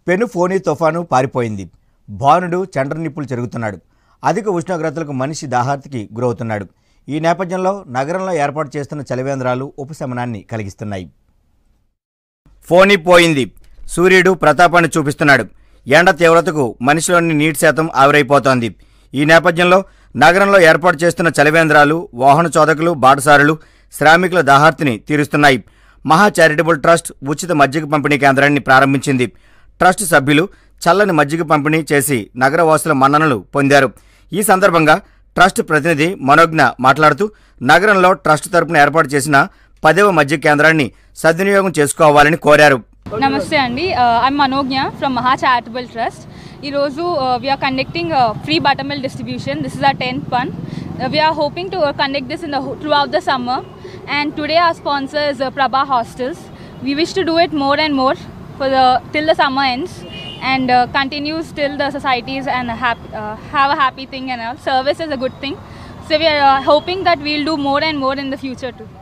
పెను ఫోనీ తుఫాను పారిపోయింది భానుడు చండ్ర నిప్పులు చెరుగుతున్నాడు అధిక ఉష్ణోగ్రతలకు మనిషి దాహార్తికి గురవుతున్నాడు ఈ నేపథ్యంలో నగరంలో ఏర్పాటు చేస్తున్న చలివేంద్రాలు ఉపశమనాన్ని కలిగిస్తున్నాయి ఫోనీ పోయింది సూర్యుడు ప్రతాపాన్ని చూపిస్తున్నాడు ఎండ తీవ్రతకు మనిషిలోని నీటి శాతం ఆవిరైపోతోంది ఈ నేపథ్యంలో నగరంలో ఏర్పాటు చేస్తున్న చలివేంద్రాలు వాహన చోదకులు బాటసారులు శ్రామికుల దాహార్తిని తీరుస్తున్నాయి మహా చారిటబుల్ ట్రస్ట్ ఉచిత మజ్జిగ పంపిణీ కేంద్రాన్ని ప్రారంభించింది ట్రస్ట్ సభ్యులు చల్లని మజ్జిగ పంపిణీ చేసి నగరవాసుల మన్ననలు పొందారు ఈ సందర్భంగా ట్రస్ట్ ప్రతినిధి మనోజ్ఞ మాట్లాడుతూ నగరంలో ట్రస్ట్ తరపున ఏర్పాటు చేసిన పదవ మజ్జిగ కేంద్రాన్ని సద్వినియోగం చేసుకోవాలని కోరారు నమస్తే అండి I'm Manojna from Maha charitable trust ఈరోజు we are conducting free buttermilk distribution this is a tenth one we are hoping to conduct this in the through out the summer and today our sponsor is Prabha hostels we wish to do it more and more for the till the summer ends and uh, continues till the societies and hap- uh, have a happy thing and all. Service is a good thing. So we are uh, hoping that we'll do more and more in the future too.